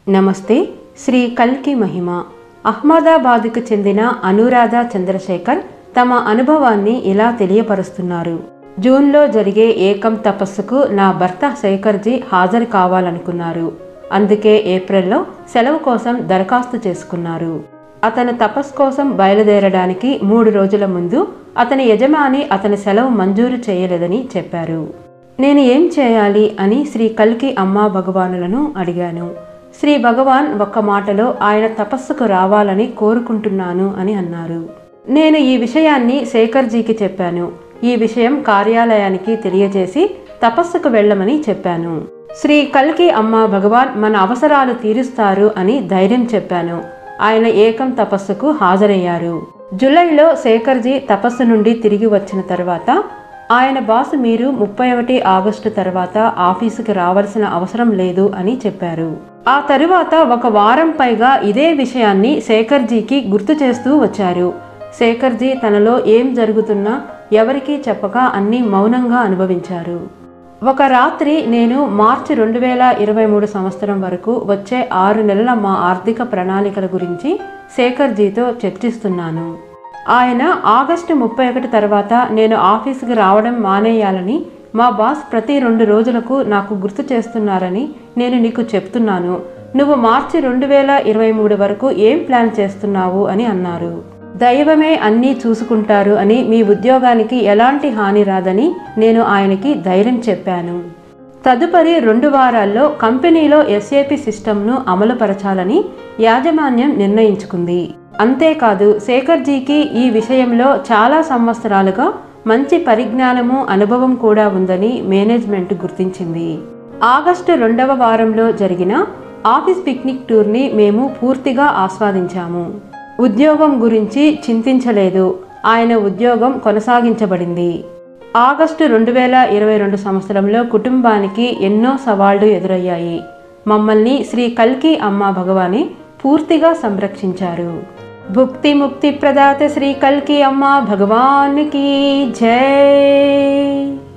నమస్తే శ్రీ కల్కి మహిమ అహ్మదాబాద్కు చెందిన అనురాధ చంద్రశేఖర్ తమ అనుభవాన్ని ఇలా తెలియపరుస్తున్నారు జూన్లో జరిగే ఏకం తపస్సుకు నా భర్త శేఖర్జీ హాజరు కావాలనుకున్నారు అందుకే ఏప్రిల్లో సెలవు కోసం దరఖాస్తు చేసుకున్నారు అతను తపస్సు కోసం బయలుదేరడానికి మూడు రోజుల ముందు అతని యజమాని అతని సెలవు మంజూరు చేయలేదని చెప్పారు నేను ఏం చేయాలి అని శ్రీ కల్కి అమ్మా భగవానులను అడిగాను శ్రీ భగవాన్ ఒక్క మాటలో ఆయన తపస్సుకు రావాలని కోరుకుంటున్నాను అని అన్నారు నేను ఈ విషయాన్ని శేఖర్జీకి చెప్పాను ఈ విషయం కార్యాలయానికి తెలియజేసి తపస్సుకు వెళ్ళమని చెప్పాను శ్రీ కల్కి అమ్మ భగవాన్ మన అవసరాలు తీరుస్తారు అని ధైర్యం చెప్పాను ఆయన ఏకం తపస్సుకు హాజరయ్యారు జూలైలో శేఖర్జీ తపస్సు నుండి తిరిగి వచ్చిన తర్వాత ఆయన బాస్ మీరు ముప్పై ఒకటి ఆగస్టు తర్వాత ఆఫీసుకి రావాల్సిన అవసరం లేదు అని చెప్పారు ఆ తరువాత ఒక వారం పైగా ఇదే విషయాన్ని శేఖర్జీకి గుర్తు చేస్తూ వచ్చారు శేఖర్జీ తనలో ఏం జరుగుతున్నా ఎవరికీ చెప్పక అన్నీ మౌనంగా అనుభవించారు ఒక రాత్రి నేను మార్చి రెండు వేల ఇరవై మూడు సంవత్సరం వరకు వచ్చే ఆరు నెలల మా ఆర్థిక ప్రణాళికల గురించి శేఖర్జీతో చర్చిస్తున్నాను ఆయన ఆగస్టు ముప్పై ఒకటి తర్వాత నేను ఆఫీసుకి రావడం మానేయాలని మా బాస్ ప్రతి రెండు రోజులకు నాకు గుర్తు చేస్తున్నారని నేను నీకు చెప్తున్నాను నువ్వు మార్చి రెండు వేల ఇరవై మూడు వరకు ఏం ప్లాన్ చేస్తున్నావు అని అన్నారు దైవమే అన్నీ చూసుకుంటారు అని మీ ఉద్యోగానికి ఎలాంటి హాని రాదని నేను ఆయనకి ధైర్యం చెప్పాను తదుపరి రెండు వారాల్లో కంపెనీలో ఎస్ఏపి సిస్టమ్ను అమలుపరచాలని యాజమాన్యం నిర్ణయించుకుంది అంతేకాదు శేఖర్జీకి ఈ విషయంలో చాలా సంవత్సరాలుగా మంచి పరిజ్ఞానము అనుభవం కూడా ఉందని మేనేజ్మెంట్ గుర్తించింది ఆగస్టు రెండవ వారంలో జరిగిన ఆఫీస్ పిక్నిక్ టూర్ని మేము పూర్తిగా ఆస్వాదించాము ఉద్యోగం గురించి చింతించలేదు ఆయన ఉద్యోగం కొనసాగించబడింది ఆగస్టు రెండు వేల ఇరవై రెండు సంవత్సరంలో కుటుంబానికి ఎన్నో సవాళ్లు ఎదురయ్యాయి మమ్మల్ని శ్రీ కల్కి అమ్మ భగవాని పూర్తిగా సంరక్షించారు భుక్తి ముక్తి ప్రదాత శ్రీ కల్కి అమ్మ భగవానికి జై